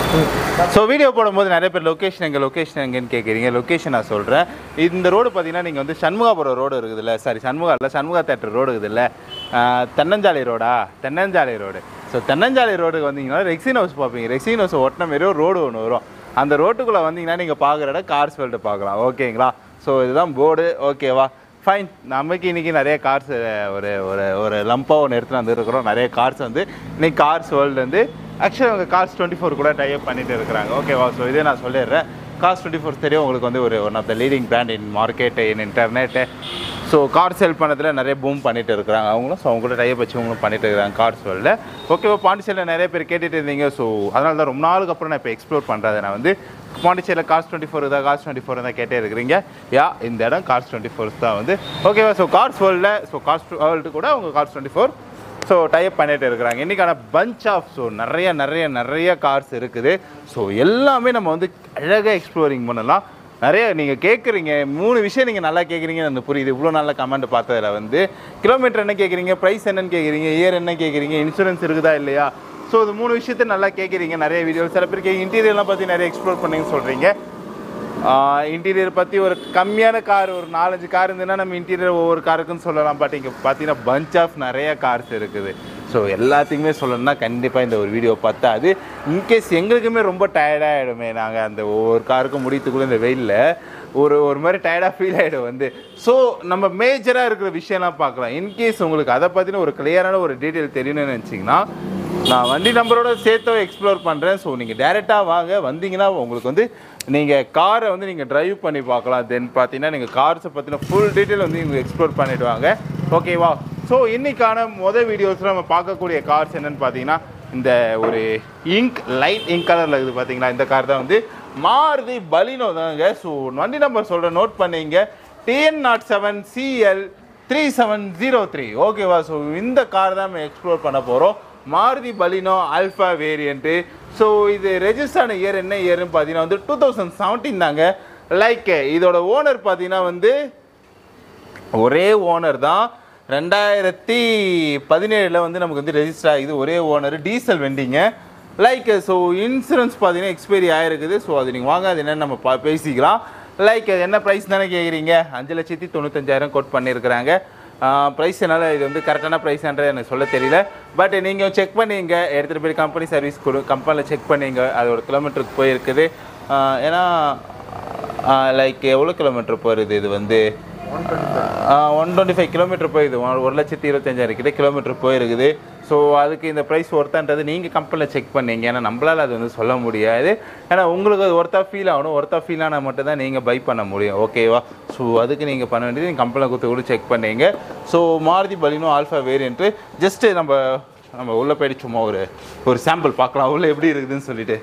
so video போடும்போது நிறைய பேர் லொக்கேஷன் எங்கள் லொக்கேஷன் எங்கன்னு கேட்குறீங்க லொக்கேஷன் நான் சொல்கிறேன் இந்த ரோடு பார்த்தீங்கன்னா நீங்கள் வந்து சண்முகாபுரம் ரோடு இருக்குதுல்ல சாரி சண்முகா இல்லை சண்முகா தேட்டர் ரோடு இருக்குதுல்ல ஆஹ், தென்னஞ்சாலை ரோடா தென்னஞ்சாலை ரோடு ஸோ தென்னஞ்சாலை ரோடுக்கு வந்தீங்கன்னா ரெக்ஸின் ஹவுஸ் பார்ப்பீங்க ரெக்ஸின் ஹவுஸ் ஒட்டின மாரி ஒரு ரோடு ஒன்று வரும் அந்த ரோட்டுக்குள்ளே வந்தீங்கன்னா நீங்கள் பார்க்குற இடம் கார்ஸ் வேர்ல்டு பார்க்கலாம் ஓகேங்களா ஸோ இதுதான் போர்டு ஓகேவா ஃபைன் நமக்கு இன்றைக்கி நிறைய கார்ஸ் ஒரு ஒரு ஒரு லம்பாக ஒன்று எடுத்துகிட்டு வந்துருக்கிறோம் நிறைய கார்ஸ் வந்து இன்னைக்கு கார்ஸ் வேர்ல்டு வந்து ஆக்சுவலாக அவங்க கார்ஸ் டுவெண்ட்டி ஃபோர் கூட டைப் பண்ணிட்டு இருக்கிறாங்க ஓகேவா ஸோ இதே நான் சொல்லிடுறேன் கார்ஸ் டுவெண்ட்டி ஃபோர் தெரியும் உங்களுக்கு வந்து ஒரு one of the leading brand in market in internet so car sell பண்ணதில் நிறைய பூம் பண்ணிட்டு இருக்கிறாங்க அவங்களும் ஸோ அவங்க கூட டைப் வச்சு அவங்களும் பண்ணிட்டு இருக்கிறாங்க கார்ஸ் வேர்ல்டில் ஓகேவா பாண்டிச்சேரியில் நிறைய பேர் கேட்டுட்டு இருந்தீங்க ஸோ அதனால தான் ரொம்ப நாளுக்கு அப்புறம் நான் இப்போ எக்ஸ்ப்ளோர் பண்ணுறது நான் வந்து பாண்டிச்சேரியில் கார்ஸ் டுவெண்ட்டி ஃபோர் தான் கார்ஸ் டுவெண்ட்டி ஃபோர் தான் கேட்டே இருக்கிறீங்க யா இந்த இடம் கார்ஸ் டுவெண்ட்டி ஃபோர்ஸ் தான் வந்து ஓகேவா ஸோ கார்ஸ் வேர்ல்டில் ஸோ கார்ஸ் வேர்ல்டு கூட அவங்க cars twenty four so type பண்ணிட்டு இருக்கிறாங்க இன்றைக்கான பஞ்ச் ஆஃப் ஸோ நிறைய நிறைய நிறைய கார்ஸ் இருக்குது ஸோ எல்லாமே நம்ம வந்து அழகாக எக்ஸ்ப்ளோரிங் பண்ணலாம் நிறைய நீங்கள் கேட்குறீங்க மூணு விஷயம் நீங்கள் நல்லா கேட்குறீங்கன்னு எனக்கு புரியுது இவ்வளோ நல்ல கமெண்ட் பார்த்ததில் வந்து கிலோமீட்டர் என்ன கேட்குறீங்க ப்ரைஸ் என்னன்னு கேட்குறீங்க இயர் என்ன கேட்குறீங்க இன்சூரன்ஸ் இருக்குதா இல்லையா ஸோ இது மூணு விஷயத்த நல்லா கேட்குறீங்க நிறைய வீடியோ சில பேர் கே இன்டீரியர்லாம் பற்றி நிறைய எக்ஸ்ப்ளோர் பண்ணீங்கன்னு சொல்கிறீங்க இன்டீரியர் பற்றி ஒரு கம்மியான கார் ஒரு நாலஞ்சு கார் இருந்ததுன்னா நம்ம இன்டீரியர் ஒவ்வொரு காருக்குன்னு சொல்லலாம் பட் இங்கே பார்த்தீங்கன்னா பஞ்ச் ஆஃப் நிறைய கார்ஸ் இருக்குது ஸோ எல்லாத்தையுமே சொல்லணும்னா கண்டிப்பாக இந்த ஒரு வீடியோ பத்தாது இன்கேஸ் எங்களுக்குமே ரொம்ப டயர்டாகிடுமே நாங்கள் அந்த ஒவ்வொரு காருக்கும் முடித்துக்குள்ளே இந்த வெயிலில் ஒரு ஒரு மாதிரி டயர்டாக ஃபீல் ஆகிடும் வந்து ஸோ நம்ம மேஜராக இருக்கிற விஷயம்லாம் பார்க்கலாம் இன்கேஸ் உங்களுக்கு அதை பற்றின ஒரு கிளியரான ஒரு டீட்டெயில் தெரியணும்னு நினச்சிங்கன்னா நான் வண்டி நம்பரோட சேர்த்து எக்ஸ்ப்ளோர் பண்ணுறேன் ஸோ நீங்கள் டேரெக்டாக வாங்க வந்தீங்கன்னா உங்களுக்கு வந்து நீங்கள் காரை வந்து நீங்கள் டிரைவ் பண்ணி பார்க்கலாம் தென் பார்த்தீங்கன்னா நீங்கள் கார்ஸை பற்றின ஃபுல் டீட்டெயில் வந்து நீங்கள் எக்ஸ்ப்ளோர் பண்ணிடுவாங்க ஓகேவா ஸோ இன்னைக்கான மொதல் வீடியோஸில் நம்ம பார்க்கக்கூடிய கார்ஸ் என்னன்னு பார்த்தீங்கன்னா இந்த ஒரு இங்க் லைட் இங்க் கலரில் இருக்குது பார்த்தீங்களா இந்த கார் தான் வந்து மாருதி பலினோ தாங்க ஸோ வண்டி நம்பர் சொல்கிறேன் நோட் பண்ணீங்க TN nought seven CL three seven zero three ஓகேவா ஸோ இந்த கார் தான் நம்ம எக்ஸ்ப்ளோர் பண்ண போகிறோம் Maruti Baleno Alpha variant so இது ரெஜிஸ்டர் ஆன இயர் என்ன இயர்னு பார்த்தீங்கன்னா வந்து டூ தௌசண்ட் செவன்டீன் தாங்க லைக் இதோட ஓனர் பார்த்தீங்கன்னா வந்து ஒரே ஓனர் தான் ரெண்டாயிரத்தி பதினேழில் வந்து நமக்கு வந்து ரெஜிஸ்டர் ஆகுது ஒரே ஓனர் டீசல் வெண்டிங்க லைக் ஸோ இன்சூரன்ஸ் பார்த்தீங்கன்னா எக்ஸ்பைரி ஆகிருக்குது ஸோ அது நீங்கள் வாங்க அது என்னன்னு நம்ம பா பேசிக்கலாம் லைக் என்ன ப்ரைஸ் தானே கேட்குறீங்க அஞ்சு லட்சத்தி தொண்ணூத்தஞ்சாயிரம் கோட் பண்ணியிருக்கிறாங்க ப்ரைஸ் என்னால் இது வந்து கரெக்டான ப்ரைஸ்ன்றது எனக்கு சொல்ல தெரியல பட் நீங்கள் செக் பண்ணிங்க எடுத்துகிட்டு போய் கம்பெனி சர்வீஸ் கொடு கம்பெனியில் செக் பண்ணிங்க அதோட கிலோமீட்டருக்கு போயிருக்குது ஆஹ் ஏன்னா லைக் எவ்வளோ கிலோமீட்டர் போகிறது இது வந்து ஒன் டுவெண்ட்டி ஃபைவ் கிலோமீட்டர் போயிடுது ஒரு- ஒரு லட்சத்தி இருபத்தஞ்சாயிரம் கிட்ட கிலோமீட்டர் போயிருக்குது ஸோ அதுக்கு இந்த ப்ரைஸ் ஒர்த்தான்றது நீங்கள் கம்பெனியில் செக் பண்ணீங்க ஏன்னா நம்மளால் அது வந்து சொல்ல முடியாது ஏன்னா உங்களுக்கு அது ஒர்த்தாக ஃபீல் ஆகணும் ஒர்த்தாக ஃபீல் ஆனால் மட்டும் தான் நீங்கள் பை பண்ண முடியும் ஓகேவா ஸோ அதுக்கு நீங்கள் பண்ண வேண்டியது நீங்கள் கம்பெனியில் கொடுத்து கூட செக் பண்ணீங்க so Maruti Baleno Alpha variant just நம்ம நம்ம உள்ளே போயிட்டு சும்மா ஒரு ஒரு சாம்பிள் பார்க்கலாம் உள்ளே எப்படி இருக்குதுன்னு சொல்லிட்டு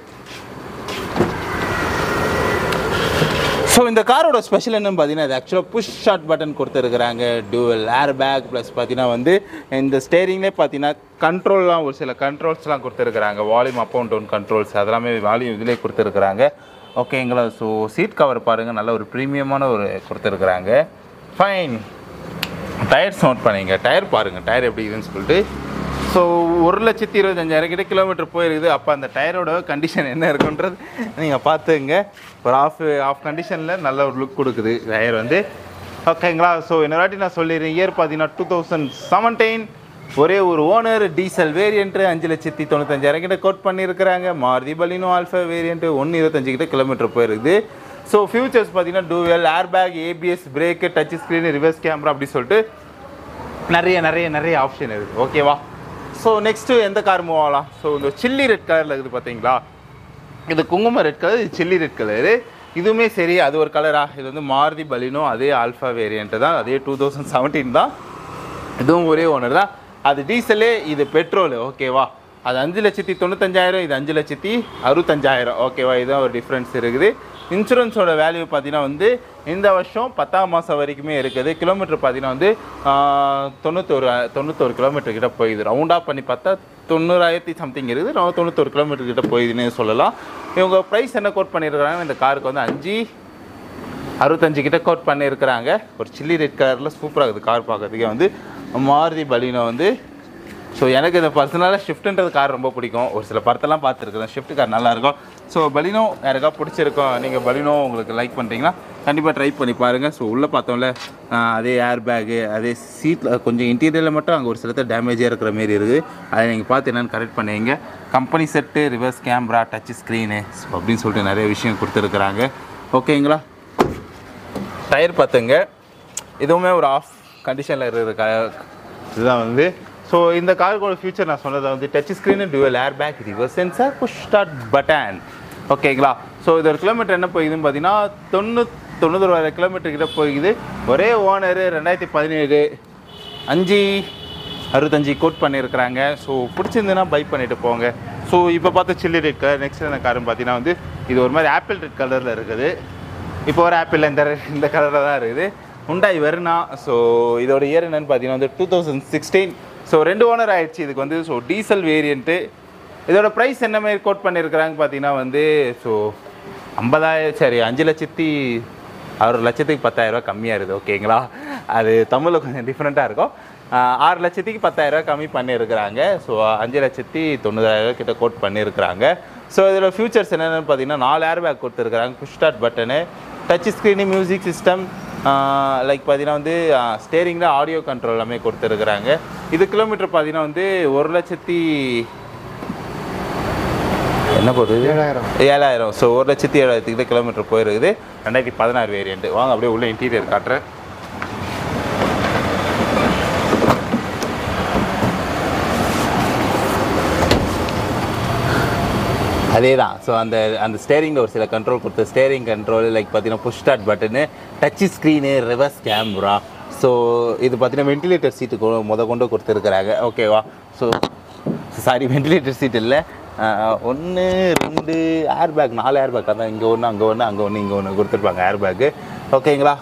ஸோ இந்த காரோட ஸ்பெஷல் என்னன்னு பார்த்தீங்கன்னா இது ஆக்சுவலாக புஷ் ஷாட் பட்டன் கொடுத்துருக்குறாங்க டூவல் ஏர் பேக் ப்ளஸ் பார்த்தீங்கன்னா வந்து இந்த ஸ்டேரிங்லேயே பார்த்தீங்கன்னா கண்ட்ரோல்லாம் ஒரு சில கண்ட்ரோல்ஸ்லாம் கொடுத்துருக்குறாங்க volume up and down controls அதெல்லாமே வால்யூம் இதிலே கொடுத்துருக்குறாங்க ஓகேங்களா ஸோ சீட் கவர் பாருங்கள் நல்ல ஒரு ப்ரீமியமான ஒரு கொடுத்துருக்குறாங்க ஃபைன் டயர்ஸ் நோட் பண்ணிங்க டயர் பாருங்கள் டயர் எப்படி இருக்குதுன்னு சொல்லிட்டு ஸோ ஒரு லட்சத்தி இருபத்தஞ்சாயிரம் கிட்ட கிலோமீட்டர் போயிருக்குது அப்போ அந்த டயரோட கண்டிஷன் என்ன இருக்குன்றது நீங்கள் பார்த்துங்க ஒரு ஆஃப் ஆஃப் கண்டிஷனில் நல்ல ஒரு லுக் கொடுக்குது டயர் வந்து ஓகேங்களா ஸோ இன்னொரு வாட்டி நான் சொல்லிடுறேன் இயர் பார்த்தீங்கன்னா டூ தௌசண்ட் செவன்டீன் ஒரே ஒரு ஓனர் டீசல் வேரியண்ட்டு அஞ்சு லட்சத்தி தொண்ணூத்தஞ்சாயிரம் கிட்ட கோட் பண்ணியிருக்கிறாங்க மாருதி பலினோ ஆல்ஃபா வேரியண்ட்டு ஒன்று இருபத்தஞ்சு கிட்ட கிலோமீட்டர் போயிருக்குது ஸோ ஃபியூச்சர்ஸ் பார்த்தீங்கன்னா dual air bag ABS brake touch screen reverse camera அப்படி சொல்லிட்டு நிறைய நிறைய நிறைய ஆப்ஷன் இருக்குது ஓகேவா ஸோ நெக்ஸ்ட்டு எந்த கார் மூவ் ஆகலாம் ஸோ இந்த சில்லி ரெட் கலரில் இருக்குது பார்த்தீங்களா இது குங்கும ரெட் கலர் இது சில்லி ரெட் கலரு இதுவுமே சரி அது ஒரு கலரா இது வந்து மாருதி பலினோ அதே ஆல்ஃபா வேரியண்ட்டு தான் அதே டூ தௌசண்ட் செவன்டீன் தான் இதுவும் ஒரே ஓனர் தான் அது டீசலு இது பெட்ரோலு ஓகேவா அது அஞ்சு லட்சத்தி தொண்ணூத்தஞ்சாயிரம் இது அஞ்சு லட்சத்தி அறுபத்தஞ்சாயிரம் ஓகேவா இதுதான் ஒரு டிஃப்ரென்ஸ் இருக்குது இன்சூரன்ஸோட வேல்யூ பார்த்தீங்கன்னா வந்து இந்த வருஷம் பத்தாம் மாதம் வரைக்குமே இருக்குது கிலோமீட்டர் பார்த்தீங்கன்னா வந்து ஆஹ், தொண்ணூத்தொரு தொண்ணூத்தொரு கிலோமீட்டர் கிட்ட போயிடுது ரவுண்டாக பண்ணி பார்த்தா தொண்ணூறாயிரத்தி சம்திங் இருக்குது நான் தொண்ணூத்தொரு கிலோமீட்டர் கிட்ட போயிதுன்னு சொல்லலாம் இவங்க ப்ரைஸ் என்ன கோட் பண்ணியிருக்கிறாங்க இந்த காருக்கு வந்து அஞ்சு அறுபத்தஞ்சு கிட்ட கோட் பண்ணியிருக்கிறாங்க ஒரு சில்லி ரெட் கலரில் சூப்பராக இருக்குது கார் பார்க்கறதுக்கே வந்து மாருதி பலினோ வந்து ஸோ எனக்கு இந்த பர்சனலாக ஷிஃப்ட்ன்றது கார் ரொம்ப பிடிக்கும் ஒரு சில படத்தெல்லாம் பார்த்துருக்குறேன் ஷிஃப்ட் கார் நல்லாயிருக்கும் ஸோ பலினோ யாருக்கா பிடிச்சிருக்கோம் நீங்கள் பலினோ உங்களுக்கு லைக் பண்ணுறீங்கன்னா கண்டிப்பாக ட்ரை பண்ணி பாருங்கள் ஸோ உள்ளே பார்த்தோம்ல ஆஹ், அதே ஏர் பேக்கு அதே சீட்டில் கொஞ்சம் இன்டீரியரில் மட்டும் அங்கே ஒரு சிலத்தில் டேமேஜாக இருக்கிற மாரி இருக்குது அதை நீங்கள் பார்த்து என்னென்னு கரெக்ட் பண்ணுவீங்க company set reverse camera touch screen so அப்படின்னு சொல்லிட்டு நிறைய விஷயம் கொடுத்துருக்குறாங்க ஓகேங்களா டயர் பார்த்துங்க இதுவுமே ஒரு ஆஃப் கண்டிஷனில் இருக்கிற கா இதுதான் வந்து ஸோ இந்த காருக்கோட ஃபியூச்சர் நான் சொன்னது வந்து touch screen dual air bag reverse sensor push start button ஓகேங்களா ஸோ இது ஒரு கிலோமீட்டர் என்ன போகுதுன்னு பார்த்தீங்கன்னா தொண்ணூத் தொண்ணூத்தொருவாயிரம் கிலோமீட்டர் கிட்ட போகுது ஒரே ஓனரு ரெண்டாயிரத்தி பதினேழு அஞ்சு அறுபத்தஞ்சு கோட் பண்ணியிருக்கிறாங்க ஸோ பிடிச்சிருந்துன்னா பை பண்ணிட்டு போங்க ஸோ இப்போ பார்த்த சில்லி ரெட் கலர் நெக்ஸ்ட் என்ன காருன்னு பார்த்தீங்கன்னா வந்து இது ஒரு மாதிரி ஆப்பிள் ரெட் கலரில் இருக்குது இப்போ ஒரு ஆப்பிள் இந்த இந்த கலரில் தான் இருக்குது உண்டாய் வெர்னா ஸோ இதோட இயர் என்னன்னு பார்த்தீங்கன்னா வந்து டூ தௌசண்ட் சிக்ஸ்டீன் ஸோ ரெண்டு ஓனர் ஆயிடுச்சு இதுக்கு வந்து ஸோ டீசல் வேரியண்ட்டு இதோட ப்ரைஸ் என்ன மாதிரி கோட் பண்ணியிருக்கிறாங்க பார்த்தீங்கன்னா வந்து ஸோ ஐம்பதாயிரம் சரி அஞ்சு லட்சத்தி ஆறு லட்சத்துக்கு பத்தாயிரரூவா கம்மியாக இருக்குது ஓகேங்களா அது தமிழில் கொஞ்சம் டிஃப்ரெண்ட்டாக இருக்கும் ஆஹ் ஆறு லட்சத்துக்கு பத்தாயிரரூவா கம்மி பண்ணியிருக்கிறாங்க ஸோ அஞ்சு லட்சத்தி தொண்ணூறாயிரம் கிட்ட கோட் பண்ணியிருக்கிறாங்க ஸோ இதில் ஃபியூச்சர்ஸ் என்னென்னு பார்த்தீங்கன்னா நாலு ஏர் பேக் கொடுத்துருக்குறாங்க push start button touch screen music system like பார்த்தீங்கன்னா வந்து ஸ்டேரிங்கில் ஆடியோ கண்ட்ரோல் எல்லாமே கொடுத்துருக்குறாங்க இது கிலோமீட்டர் பார்த்தீங்கன்னா வந்து ஒரு லட்சத்தி என்ன போகுது ஏழாயிரம் ஏழாயிரம் ஸோ ஒரு லட்சத்தி ஏழாயிரத்துக்கு கிலோமீட்டர் போயிருக்குது ரெண்டாயிரத்தி பதினாறு வேரியண்ட் வாங்க அப்படியே உள்ள இன்டீரியர் காட்டுறேன் அதே தான் ஸோ அந்த அந்த ஸ்டேரிங்கில் ஒரு சில கண்ட்ரோல் கொடுத்து ஸ்டேரிங் கண்ட்ரோல் லைக் பார்த்தீங்கன்னா push start button touch screen reverse camera so இது பார்த்தீங்கன்னா வென்டிலேட்டர் சீட்டு முத கொண்டு கொடுத்துருக்குறாங்க ஓகேவா ஸோ சாரி வென்டிலேட்டர் சீட் இல்லை ஒன்று ரெண்டு ஏர் பேக் நாலு ஏர் பேக் அதான் இங்கே ஒன்று அங்கே ஒன்று அங்கே ஒன்று இங்கே ஒன்று கொடுத்துருப்பாங்க ஏர் பேக்கு ஓகேங்களா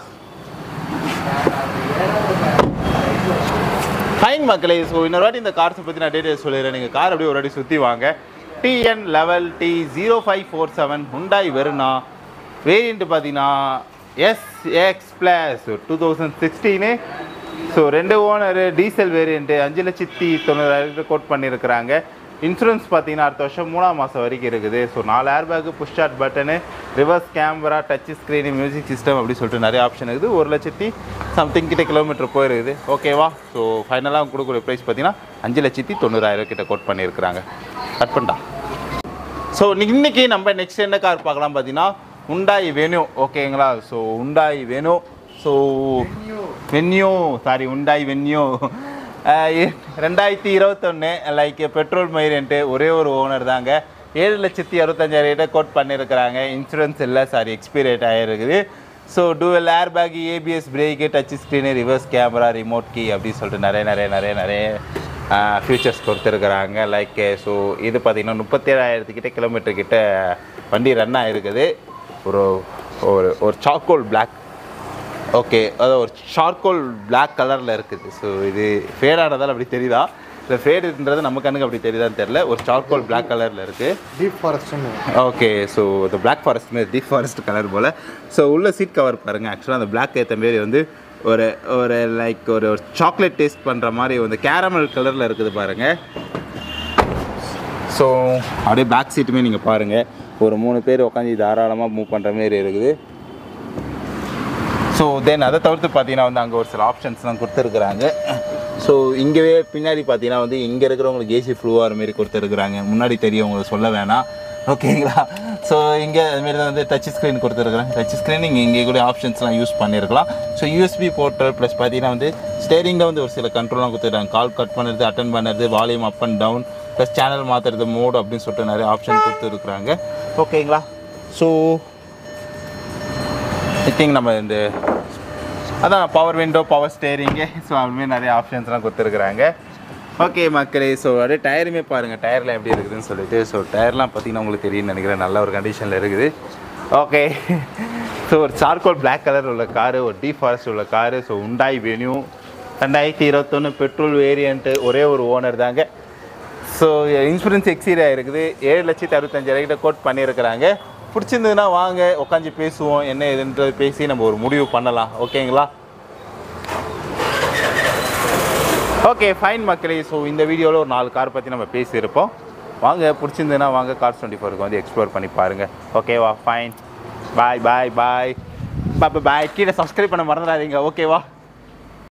ஃபைன் மக்களே ஸோ இன்னொரு வாட்டி இந்த கார்ஸை பற்றி நான் டீட்டெயில்ஸ் சொல்லிடுறேன் நீங்கள் கார் அப்படியே ஒரு வாட்டி சுற்றி வாங்க TN eleven T zero five four seven Hyundai வெறுனா வேரியண்ட் பார்த்தீங்கன்னா SX plus two thousand sixteen so ரெண்டு ஓனரு டீசல் வேரியண்ட்டு அஞ்சு லட்சத்தி தொண்ணூறாயிரத்து கோட் பண்ணியிருக்கிறாங்க இன்சூரன்ஸ் பார்த்தீங்கன்னா அடுத்த வருஷம் மூணாம் மாதம் வரைக்கும் இருக்குது ஸோ நாலு air bag push start button reverse camera touch screen music system அப்படி சொல்லிட்டு நிறைய ஆப்ஷன் இருக்குது ஒரு லட்சத்தி சம்திங் கிட்ட கிலோமீட்டர் போயிருக்குது ஓகேவா ஸோ ஃபைனலாக கொடுக்குற ப்ரைஸ் பார்த்தீங்கன்னா அஞ்சு லட்சத்தி தொண்ணூறாயிரம் கிட்ட கோட் பண்ணியிருக்கிறாங்க கட் பண்ணிட்டா ஸோ இன்னைக்கு நம்ம நெக்ஸ்ட் என்ன கார் பார்க்கலாம் பார்த்தீங்கன்னா உண்டாய் வெனு ஓகேங்களா so Hyundai venue so venue sorry Hyundai venue ரெண்டாயிரத்தி இருபத்தொன்று லைக் பெட்ரோல் மைரண்ட்டு ஒரே ஒரு ஓனர் தாங்க ஏழு லட்சத்தி அறுபத்தஞ்சாயிரம் கோட் பண்ணியிருக்கிறாங்க இன்சூரன்ஸ் இல்லை சாரி எக்ஸ்பீரியட் ஆகிருக்குது so dual air bag ABS brake touch screen reverse camera remote key அப்படின்னு சொல்லிட்டு நிறைய நிறைய நிறைய நிறைய ஃபியூச்சர்ஸ் கொடுத்துருக்குறாங்க லைக் ஸோ இது பார்த்திங்கன்னா முப்பத்தேழாயிரத்துக்கிட்ட கிலோமீட்டர் கிட்ட வண்டி ரன் ஆகிருக்குது ஒரு ஒரு ஒரு சார்கோல் பிளாக் ஓகே அதாவது ஒரு சார்கோல் பிளாக் கலரில் இருக்குது ஸோ இது ஃபேடானதால் அப்படி தெரியுதா இல்லை ஃபேடுன்றது நம்ம கண்ணுக்கு அப்படி தெரியுதான்னு தெரில ஒரு சார்கோல் பிளாக் கலரில் இருக்குது டீப் ஃபாரஸ்ட்னு ஓகே ஸோ இந்த பிளாக் ஃபாரஸ்ட் மாதிரி டீப் ஃபாரஸ்ட் கலர் போல் ஸோ உள்ள சீட் கவர் பாருங்கள் ஆக்சுவலாக அந்த பிளாக் ஏற்ற மாரி வந்து ஒரு ஒரு லைக் ஒரு ஒரு சாக்லேட் டேஸ்ட் பண்ணுற மாதிரி வந்து கேரமல் கலரில் இருக்குது பாருங்கள் ஸோ அப்படியே பேக் சீட்டுமே நீங்கள் பாருங்கள் ஒரு மூணு பேர் உட்காந்து தாராளமாக மூவ் பண்ணுற மாரி இருக்குது ஸோ தென் அதை தவிர்த்து பார்த்தீங்கன்னா வந்து அங்கே ஒரு சில ஆப்ஷன்ஸ்லாம் கொடுத்துருக்குறாங்க ஸோ இங்கேவே பின்னாடி பார்த்தீங்கன்னா வந்து இங்கே இருக்கிறவங்களுக்கு ஏசி ஃப்ளூவாகிற மாரி கொடுத்துருக்குறாங்க முன்னாடி தெரியும் உங்களுக்கு சொல்ல வேணாம் ஓகேங்களா ஸோ இங்கே அதுமாரி தான் வந்து டச் ஸ்க்ரீன் கொடுத்துருக்குறாங்க டச் ஸ்க்ரீன் நீங்கள் இங்கே கூட ஆப்ஷன்ஸ்லாம் யூஸ் பண்ணியிருக்கலாம் ஸோ யூஎஸ்பி போர்ட்டல் ப்ளஸ் பார்த்தீங்கன்னா வந்து ஸ்டேரிங்கில் வந்து ஒரு சில கண்ட்ரோல்லாம் கொடுத்துருக்காங்க கால் கட் பண்ணுறது அட்டன் பண்ணுறது volume up and down plus channel மாற்றுறது மோட் அப்படின்னு சொல்லிட்டு நிறைய ஆப்ஷன் கொடுத்துருக்குறாங்க ஓகேங்களா ஸோ ஐ திங்க் நம்ம இந்த அதான் power window power steering so அதுமாரி நிறைய ஆப்ஷன்ஸ்லாம் கொடுத்துருக்குறாங்க ஓகே மக்களே ஸோ அப்படியே டயருமே பாருங்கள் டயர்லாம் எப்படி இருக்குதுன்னு சொல்லிட்டு ஸோ டயர்லாம் பார்த்தீங்கன்னா உங்களுக்கு தெரியும்னு நினைக்கிறேன் நல்ல ஒரு கண்டிஷனில் இருக்குது ஓகே ஸோ ஒரு சார்கோல் பிளாக் கலர் உள்ள காரு ஒரு டீ ஃபாரஸ்ட் உள்ள காரு ஸோ உண்டாய் வென்யூ ரெண்டாயிரத்தி இருபத்தொன்று பெட்ரோல் வேரியண்ட்டு ஒரே ஒரு ஓனர் தாங்க ஸோ இன்சூரன்ஸ் எக்ஸீடாக இருக்குது ஏழு லட்சத்தி அறுபத்தஞ்சாயிரம் கிட்ட கோட் பண்ணியிருக்கிறாங்க பிடிச்சிருந்ததுன்னா வாங்க உட்காந்து பேசுவோம் என்ன ஏதுன்றது பேசி நம்ம ஒரு முடிவு பண்ணலாம் ஓகேங்களா ஓகே ஃபைன் மக்களே ஸோ இந்த வீடியோவில் ஒரு நாலு கார் பற்றி நம்ம பேசியிருப்போம் வாங்க பிடிச்சிருந்ததுன்னா வாங்க கார்ஸ் டுவெண்ட்டி ஃபோருக்கு வந்து எக்ஸ்ப்ளோர் பண்ணி பாருங்கள் ஓகேவா ஃபைன் பாய் பாய் பாய் பாய் பாய் கீழே சப்ஸ்கிரைப் பண்ண மறந்துடாதீங்க ஓகேவா